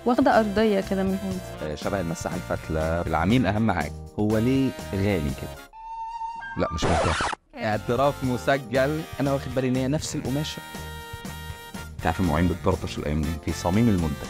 واخده ارضيه كده من هون آه، شبه المساحه الفتله العميل اهم حاجه هو ليه غالي كده لا مش مرتاح اعتراف مسجل انا واخد بالي ان هي نفس القماشه تعرف المواعين بتطرطش الايام دي في صميم المنتج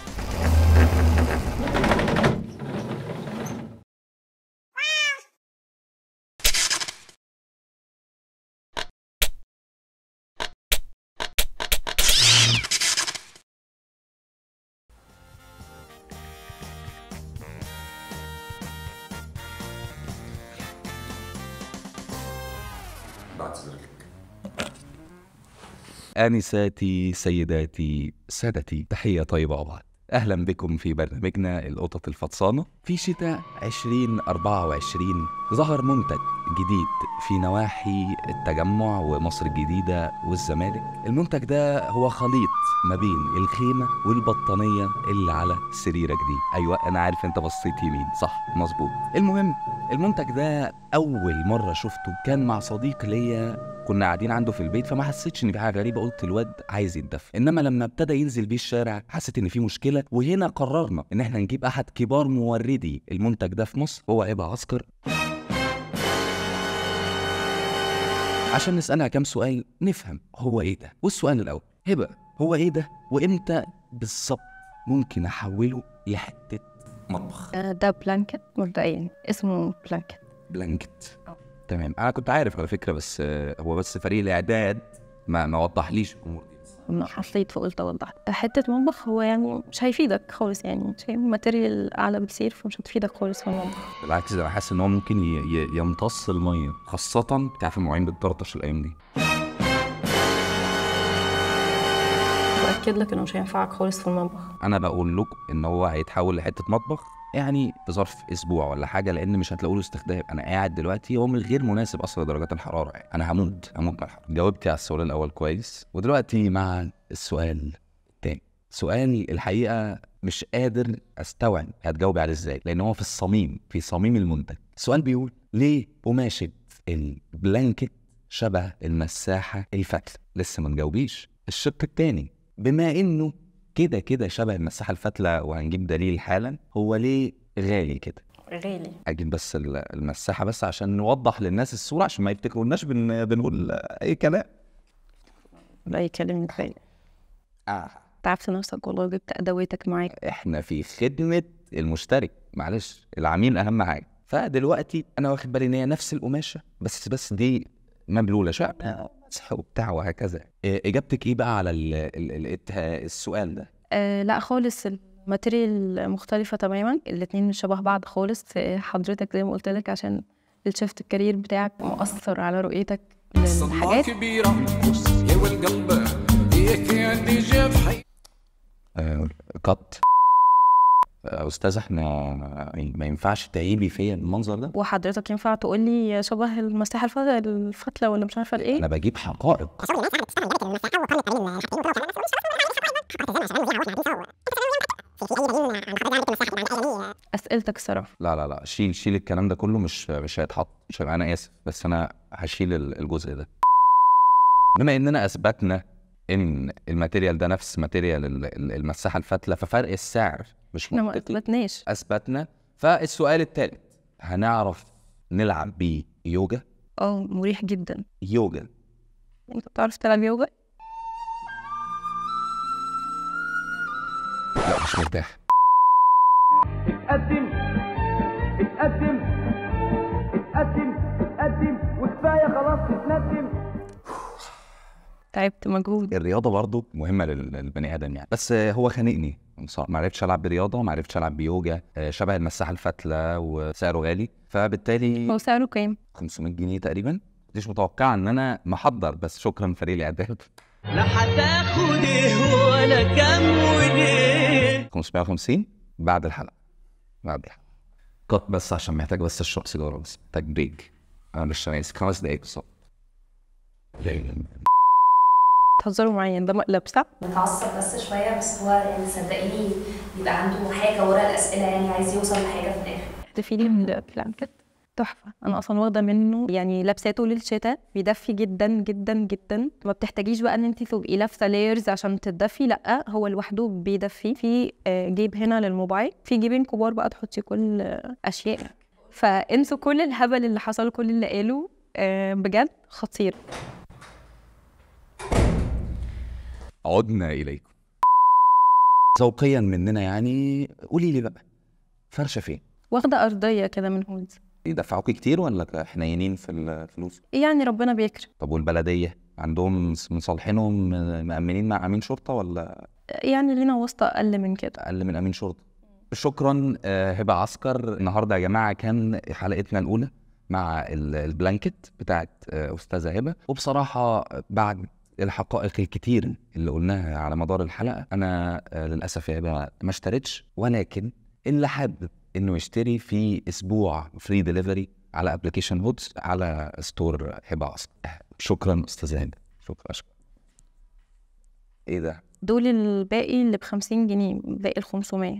آنساتي سيداتي سادتي تحية طيبة وبعد أهلا بكم في برنامجنا القطط الفطسانة في شتاء 2024 ظهر منتج جديد في نواحي التجمع ومصر الجديدة والزمالك المنتج ده هو خليط ما بين الخيمة والبطانية اللي على سريرك دي أيوة أنا عارف أنت بصيت يمين صح مظبوط المهم المنتج ده أول مرة شفته كان مع صديق ليا كنا قاعدين عنده في البيت فما حسيتش ان في حاجه غريبه قلت الواد عايز يتدفى انما لما ابتدى ينزل بيه الشارع حسيت ان في مشكله وهنا قررنا ان احنا نجيب احد كبار موردي المنتج ده في مصر هو هبه عسكر عشان نسالها كام سؤال نفهم هو ايه ده والسؤال الاول هبه هو ايه ده وامتى بالظبط ممكن احوله لحته مطبخ آه، ده بلانكت مبدئيا اسمه بلانكت بلانكت تمام انا كنت عارف على فكره بس آه، هو بس فريق الاعداد ما ما وضحليش الامور دي ما حسيت فقلت اوضح حته مطبخ هو يعني مش هيفيدك خالص يعني مش هي ماتيريال اعلى بكتير فمش هتفيدك خالص في المطبخ بالعكس ده انا حاسس ان هو ممكن ي- ي- يمتص الميه خاصه تعرف المواعين بتطرطش الايام دي باكد لك انه مش هينفعك خالص في المطبخ انا بقول لكم ان هو هيتحول لحته مطبخ يعني في ظرف اسبوع ولا حاجه لان مش هتلاقوا له استخدام انا قاعد دلوقتي هو من غير مناسب اصلا لدرجات الحراره يعني انا هموت هموت من الحراره جاوبتي على السؤال الاول كويس ودلوقتي مع السؤال التاني سؤال الحقيقه مش قادر استوعب هتجاوبي عليه ازاي لان هو في الصميم في صميم المنتج السؤال بيقول ليه قماشه البلانكت شبه المساحه الفتله لسه ما نجاوبيش الشق التاني بما انه كده كده شبه المساحه الفتله وهنجيب دليل حالا هو ليه غالي كده غالي اجيب بس ال- المساحه بس عشان نوضح للناس الصوره عشان ما يفتكروناش بن... بنقول اي كلام لا يكلمني غالي آه. تعبت نفسك والله وجبت ادواتك معاك احنا في خدمه المشترك معلش العميل اهم حاجه فدلوقتي انا واخد بالي ان هي نفس القماشه بس بس دي مبلوله شقه مسح وبتاع وهكذا إيه، اجابتك ايه بقى على ال... ال... ال... السؤال ده آه لا خالص الماتيريال مختلفة تماما الاتنين مش شبه بعض خالص آه، حضرتك زي ما قلت لك عشان الشيفت الكارير بتاعك مؤثر على رؤيتك صدمة للحاجات كبيرة يا والقلب هيك عندي جرح آه، قط آه، استاذ احنا ما ينفعش تعيبي فيا المنظر ده وحضرتك ينفع تقول لي شبه المساحة الف- الفتلة ولا مش عارفة الايه انا بجيب حقائق اسئلتك الصراحة لا لا لا شيل شيل الكلام ده كله مش مش هيتحط مش هيبقى انا اسف بس انا هشيل ال- الجزء ده بما اننا اثبتنا ان الماتيريال ده نفس ماتيريال ال- ال- المساحه الفتله ففرق السعر مش احنا ما منطقي اثبتناش اثبتنا فالسؤال الثالث هنعرف نلعب بيه يوجا اه مريح جدا يوجا انت بتعرف تلعب يوجا لا مش مرتاح اتقدم اتقدم اتقدم اتقدم وكفايه خلاص تتندم تعبت مجهود الرياضه برضو مهمه لل- للبني ادم يعني بس آه، هو خانقني بصراحة. ما عرفتش العب برياضه ما عرفتش العب بيوجا آه، شبه المساحه الفتله وسعره غالي فبالتالي هو سعره كام 500 جنيه تقريبا مش متوقعه ان انا محضر بس شكرا فريق الاعداد لا هتاخد ايه ولا كام وليه 550 بعد الحلقه بعد الحلقه قط بس عشان محتاج بس اشرب سيجاره بس محتاج بريك انا مش انا اسف خمس دقايق بالظبط تهزروا معايا ده مقلب صح متعصب بس شويه بس هو يعني صدقيني بيبقى عنده حاجه ورا الاسئله يعني عايز يوصل لحاجه في الاخر تفيدي من البلانكت تحفه انا اصلا واخده منه يعني لابساته للشتاء بيدفي جدا جدا جدا ما بتحتاجيش بقى ان انت تبقي لابسه لايرز عشان تدفي لا هو لوحده بيدفي في آه، جيب هنا للموبايل في جيبين كبار بقى تحطي كل آه، اشيائك فانسوا كل الهبل اللي حصل كل اللي قاله آه، بجد خطير عدنا اليكم ذوقيا مننا يعني قولي لي بقى فرشه فين واخده ارضيه كده من هولز يدفعوكي كتير ولا حنينين في الفلوس يعني ربنا بيكرم طب والبلديه عندهم مصالحينهم مأمنين مع امين شرطه ولا يعني لينا واسطه اقل من كده اقل من امين شرطه شكرا آه، هبه عسكر النهارده يا جماعه كان حلقتنا الاولى مع ال- البلانكت بتاعت آه، استاذه هبه وبصراحه بعد الحقائق الكتير اللي قلناها على مدار الحلقه انا آه، للاسف يا هبه ما اشتريتش ولكن اللي حابب انه يشتري في اسبوع فري ديليفري على ابلكيشن هودز على ستور هبه عسكر شكرا استاذه هبه شكرا شكرا ايه ده دول الباقي اللي ب 50 جنيه باقي ال 500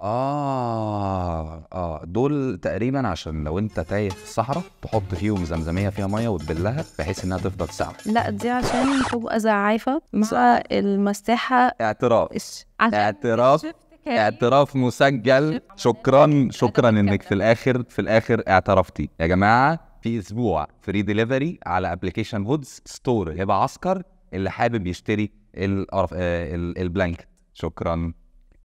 آه آه دول تقريبا عشان لو أنت تايه في الصحراء تحط فيهم زمزمية فيها مية وتبلها بحيث إنها تفضل ساقعة لا دي عشان تبقى زعافة مع المساحة اعتراف الش- عشان اعتراف شفت كريم. اعتراف مسجل شكرا شكرا انك في الاخر في الاخر اعترفتي يا جماعه في اسبوع فري ديليفري على ابلكيشن هودز ستور هبه عسكر اللي حابب يشتري القرف- آه، ال- البلانكت شكرا